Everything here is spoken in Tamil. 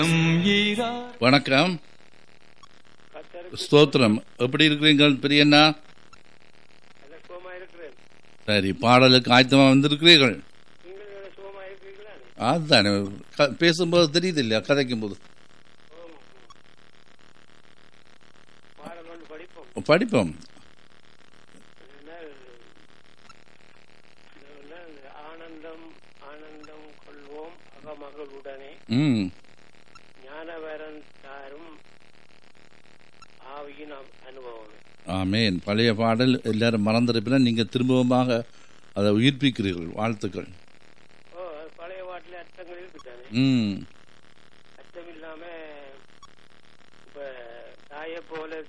வணக்கம் ஸ்தோத்திரம் எப்படி இருக்கிறீங்க பெரியண்ணா சுகமா இருக்கிறேன் சரி பாடலுக்கு ஆயத்தமா வந்திருக்கிறீர்கள் நீங்கள் சுகமா இருக்கிறீங்களா அதுதானே க- பேசும்போது தெரியுது இல்லையா கதைக்கும் போது பாடம் கொண்டு படிப்போம் படிப்போம் அதனால் அதனால் ஆனந்தம் ஆனந்தம் கொள்வோம் அகமகளுடனே ம் ஞானவரன் தாரும் ஆவியின் அ- அனுபவமே ஆமேன் பழைய பாடல் எல்லாரும் மறந்திருப்பினா நீங்க திரும்பவுமாக அதை உயிர்ப்பிக்கிறீர்கள் வாழ்த்துக்கள் ஓ அது பழைய பாட்டில் அர்த்தங்கள் இருக்குதானே ம் அர்த்தம் இல்லாம இப்ப தாயை போல